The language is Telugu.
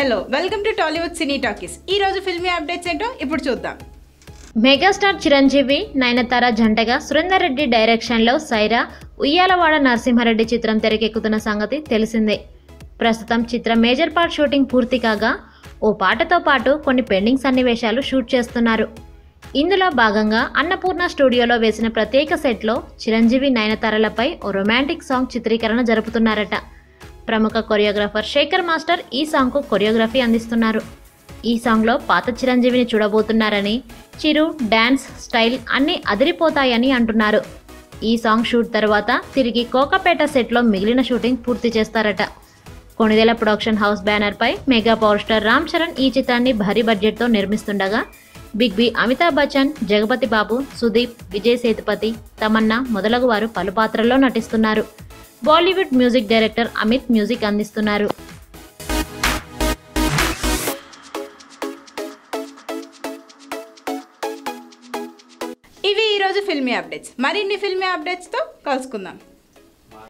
hello welcome to Tollywood cine talkies ఈ రోజు ఫిల్మీ అప్డేట్స్ ఏంటో ఇప్పుడు చూద్దాం మెగాస్టార్ చిరంజీవి నయనతార జంటగా సురేందర్ రెడ్డి డైరెక్షన్లో సైరా ఉయ్యాలవాడ నరసింహారెడ్డి చిత్రం తెరకెక్కుతున్న సంగతి తెలిసిందే ప్రస్తుతం చిత్రం మేజర్ పార్ట్ షూటింగ్ పూర్తి కాగా ఓ పాటతో పాటు కొన్ని పెండింగ్ సన్నివేశాలు షూట్ చేస్తున్నారు ఇందులో భాగంగా అన్నపూర్ణ స్టూడియోలో వేసిన ప్రత్యేక సెట్లో చిరంజీవి నయనతారలపై ఓ రొమాంటిక్ సాంగ్ చిత్రీకరణ జరుపుతున్నారట ప్రముఖ కొరియోగ్రాఫర్ శేఖర్ మాస్టర్ ఈ సాంగ్కు కొరియోగ్రఫీ అందిస్తున్నారు ఈ సాంగ్లో పాత చిరంజీవిని చూడబోతున్నారని చిరు డ్యాన్స్ స్టైల్ అన్నీ అదిరిపోతాయని అంటున్నారు ఈ సాంగ్ షూట్ తర్వాత తిరిగి కోకపేట సెట్లో మిగిలిన షూటింగ్ పూర్తి చేస్తారట కొణిదెల ప్రొడక్షన్ హౌస్ బ్యానర్పై mega power star Ram Charan ఈ చిత్రాన్ని భారీ బడ్జెట్తో నిర్మిస్తుండగా బిగ్ బి అమితాబ్ బచ్చన్ జగపతి బాబు సుదీప్ విజయ్ సేతుపతి తమన్నా మొదలగు వారు పలు పాత్రల్లో నటిస్తున్నారు Bollywood music director Amit music అందిస్తున్నారు ఇవి ఈరోజు ఫిల్మీ అప్డేట్స్ మరిన్ని ఫిల్మీ అప్డేట్స్తో కలుసుకుందాం